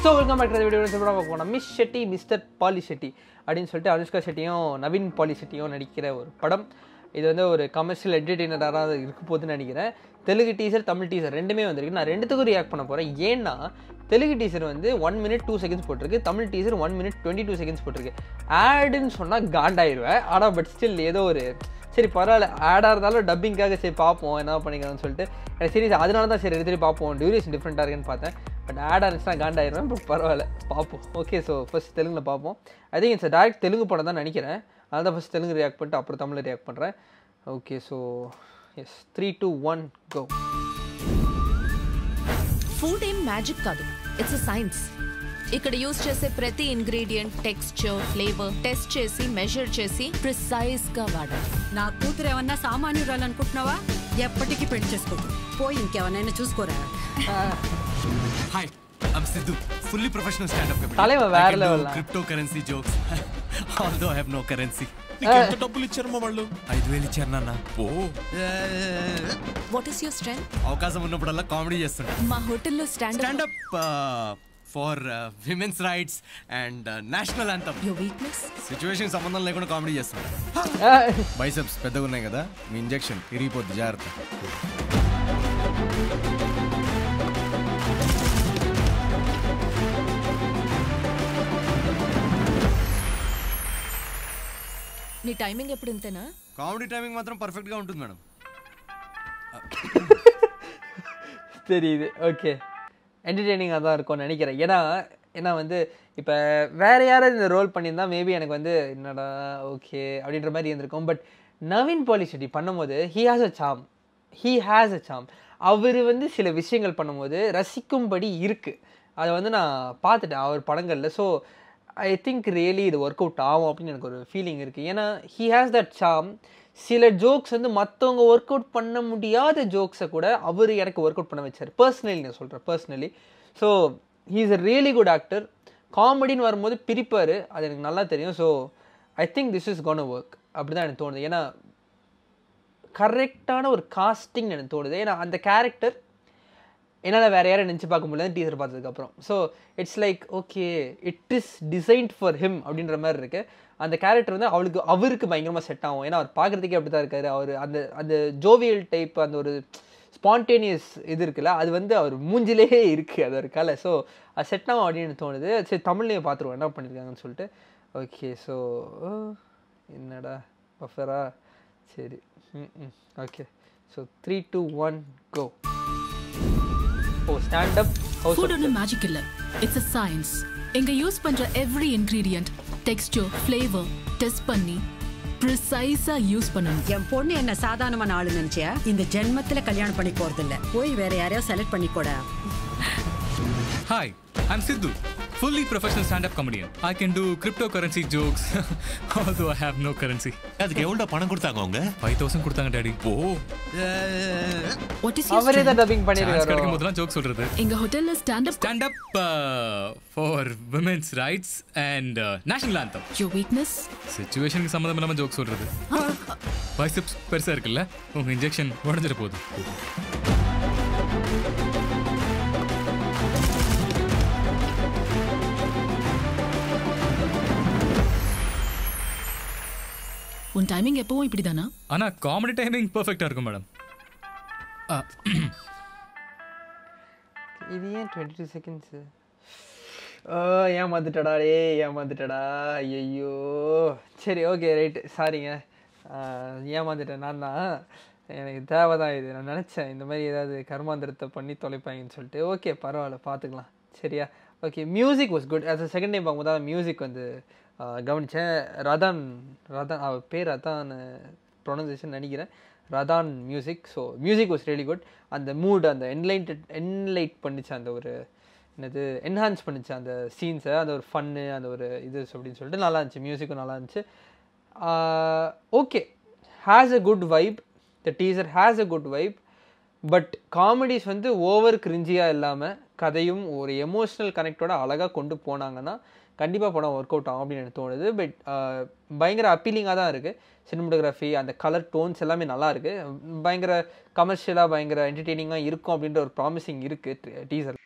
So welcome back to video சொல்ல போனோம் miss Shetty mister Polishetty அப்படின்னு சொல்லிட்டு அனுஷ்கா ஷெட்டியும் நவீன் பாலி ஷெட்டியும் நடிக்கிற ஒரு படம் இது வந்து ஒரு கமர்ஷியல் என்டர்டெய்னராக இருக்க போகுதுன்னு நினைக்கிறேன் தெலுங்கு டீசர் தமிழ் டீசர் ரெண்டுமே வந்திருக்கு நான் ரெண்டுத்துக்கும் ரியாக்ட் பண்ண போகிறேன் ஏன்னா தெலுங்கு டீசர் வந்து ஒன் மினிட் டூ செகண்ட்ஸ் போட்டிருக்கு Tamil teaser one minute twenty two seconds போட்டிருக்கு ஆடுன்னு சொன்னால் காண்டாயிருவேன் ஆனால் பட் ஸ்டில் ஏதோ ஒரு சரி பரவாயில்ல ஆடாக இருந்தாலும் டப்பிங்காக சரி பார்ப்போம் என்ன பண்ணிக்கலாம்னு சொல்லிட்டு எனக்கு சீரியஸ் அதனால தான் சரி எடுத்துட்டு பார்ப்போம் டியூரேஷன் டிஃப்ரெண்ட்டாக இருக்குன்னு பார்த்தேன் பட் ஆடாக இருந்துச்சுன்னா காண்டாயிருவேன் பட் பரவாயில்ல பார்ப்போம் ஓகே ஸோ ஃபர்ஸ்ட் தெலுங்கில் பார்ப்போம் I think it's direct Telugu படம் தான் நினைக்கிறேன் அதனால தான் ஃபஸ்ட் தெலுங்கு ரியாக்ட் பண்ணிட்டு அப்புறம் தமிழில் ரியாக்ட் பண்ணுறேன் okay so yes three two one go food ఏం మ్యాజిక్ కాదు ఇట్స్ అ సైన్స్ ఇక్కడ యూజ్ చేసే ప్రతి ఇంగ్రీడియంట్ టెక్స్చర్ ఫ్లేవర్ టెస్ట్ చేసి మెజర్ చేసి ప్రిసైజ్ గా వాడాలి నా కూతురు ఏమన్నా సామాన్యురాలు అనుకుంటున్నావా ఎప్పటికీ పెళ్లి చేసుకోకు పోయి ఇంకెవరైనా చూసుకోరా hi I'm Siddhu fully professional standup தலைவன் வேற level தான். Crypto currency jokes although I have no currency ఎంత డబ్బులు ఇచ్చారమ్మా వాళ్ళు ఐదు వేలు ఇచ్చారు నాన్న ఓ వాట్ ఈస్ యువర్ స్ట్రెంగ్ అవకాశం ఉన్నప్పుడల్లా కామెడీ చేస్తుంటా మా హోటల్లో stand standup for women's rights and national anthem your weakness situation సంబంధం లేకుండా కామెడీ చేస్తుంటా బైసెప్స్ పెద్దగా ఉన్నాయి కదా మీ ఇంజెక్షన్ ఇరిగిపోద్ది జాగ్రత్త నీ టైమింగ్ ఎప్పుడు ఇంతేనా కామెడీ టైమింగ్ మాత్రం పర్ఫెక్ట్ గా ఉంటుంది మేడం தெரியுது ஓகே என்டர்டெய்னிங்காக தான் இருக்கும்னு நினைக்கிறேன் ஏன்னா ஏன்னா வந்து இப்போ வேற யாராவது இந்த ரோல் பண்ணியிருந்தா மேபி எனக்கு வந்து என்னடா ஓகே அப்படின்ற மாதிரி இருந்திருக்கும் பட் நவீன் பாலி செட்டி பண்ணும்போது he has a charm he has a charm அவர் வந்து சில விஷயங்கள் பண்ணும்போது ரசிக்கும்படி இருக்குது அதை வந்து நான் பார்த்துட்டேன் அவர் படங்களில் ஸோ ஐ திங்க் ரியலி இது ஒர்க் அவுட் ஆகும் அப்படின்னு எனக்கு ஒரு ஃபீலிங் இருக்குது ஏன்னா ஹி ஹேஸ் தட் சாம் சில ஜோக்ஸ் வந்து மற்றவங்க ஒர்க் அவுட் பண்ண முடியாத ஜோக்ஸை கூட அவர் எனக்கு ஒர்க் அவுட் பண்ண வச்சார் பர்சனலி நான் சொல்கிறேன் personally so he is a really good actor காமெடின்னு வரும்போது பிரிப்பார் அது எனக்கு நல்லா தெரியும் so I think this is gonna work அப்படி தான் எனக்கு தோணுது ஏன்னா கரெக்டான ஒரு காஸ்டிங் எனக்கு தோணுது ஏன்னா அந்த கேரக்டர் என்னால் வேறு யாரும் நினச்சி பார்க்க முடியல டீசர் பார்த்ததுக்கப்புறம் so it's like okay it is designed for him அப்படின்ற மாதிரி இருக்கு அந்த கேரக்டர் வந்து அவளுக்கு அவருக்கு பயங்கரமாக செட் ஆகும் ஏன்னா அவர் பார்க்குறதுக்கே அப்படி தான் இருக்காரு அவர் அந்த அந்த ஜோவியல் டைப் அந்த ஒரு ஸ்பான்டேனியஸ் இது இருக்குல்ல அது வந்து அவர் மூஞ்சிலே இருக்குது அது ஒரு கலை ஸோ அது செட் ஆகும் அப்படின்னு தோணுது சரி தமிழ்லேயே பார்த்துருவோம் என்ன பண்ணியிருக்காங்கன்னு சொல்லிட்டு ஓகே ஸோ என்னடா பஃபரா சரி ம் ம் okay so three two one go oh stand up house food ஒன்றும் மேஜிக் இல்ல இட்ஸ் அ சயின்ஸ் எங்க யூஸ் பண்ற every ingredient texture flavour test பண்ணி ப்ரிசைஸா யூஸ் பண்ணணும் என் பொண்ணு என்ன சாதாரணமான ஆளு நினைச்சியா இந்த ஜென்மத்துல கல்யாணம் பண்ணி போறது இல்ல போய் வேற யாரையோ செலக்ட் பண்ணிக்கோடா hi I'm Siddhu fully professional standup comedian I can do crypto currency jokes although I have no currency அதுக்கு எவ்வளோ பணம் கொடுத்தாங்க அவங்க ஃபைவ் தௌசண்ட் கொடுத்தாங்க டாடி ஓ வாட் இஸ் அவரே தான் டப்பிங் சான்ஸ் பண்ணியிருக்காரு கிடைக்கும் போதெல்லாம் ஜோக் சொல்றது எங்க ஹோட்டல்ல stand up stand up for women's rights and national anthem your weakness சுச்சுவேஷனுக்கு சம்மந்தம் இல்லாம ஜோக் சொல்றது பைசெப்ஸ் பெருசா இருக்குல்ல உங்க இன்ஜெக்ஷன் உடஞ்சிட போகுது உன் டைமிங் எப்பவும் இப்படிதானா ஆனா காமெடி டைமிங் பெர்ஃபெக்ட்டா இருக்கும் மேடம் இது ஏன் டுவெண்ட்டி டூ செகண்ட்ஸு ஏமாந்துட்டடா டே ஏமாந்துட்டடா ஐயோ சரி ஓகே ரைட்டு சாரிங்க ஏமாந்துட்டேன் நான் தான் எனக்கு தேவை தான் இது நான் நினச்சேன் இந்த மாதிரி ஏதாவது கர்மாந்திரத்தை பண்ணி தொலைப்பாங்கன்னு சொல்லிட்டு ஓகே பரவாயில்ல பார்த்துக்கலாம் சரியா okay music was good as a second time பார்க்கும்போது தான் மியூசிக் வந்து கவனித்தேன் ரதான் ரதான் அவர் பேர் ரதான் ப்ரொனன்சியேஷன் நினைக்கிறேன் Radhan music so music was really good அந்த மூட் அந்த என்லைட்டட் என்லைட் பண்ணிச்சு அந்த ஒரு என்னது என்ஹான்ஸ் பண்ணிச்சு அந்த சீன்ஸை அந்த ஒரு ஃபன்னு அந்த ஒரு இது அப்படின்னு சொல்லிட்டு நல்லா இருந்துச்சு மியூசிக்கும் நல்லா இருந்துச்சு okay has a good vibe the teaser has a good vibe but comedies வந்து ஓவர் கிரிஞ்சியாக இல்லாமல் கதையும் ஒரு எமோஷ்னல் கனெக்டோட அழகாக கொண்டு போனாங்கன்னா கண்டிப்பாக படம் ஒர்க் அவுட் ஆகும் அப்படின்னு எனக்கு தோணுது பட் பயங்கர அப்பீலிங்காக தான் இருக்குது சினிமோட்டோகிராஃபி அந்த கலர் டோன்ஸ் எல்லாமே நல்லா இருக்குது பயங்கர கமர்ஷியலாக பயங்கர என்டர்டெய்னிங்காக இருக்கும் அப்படின்ற ஒரு ப்ராமிசிங் இருக்குது டீசர்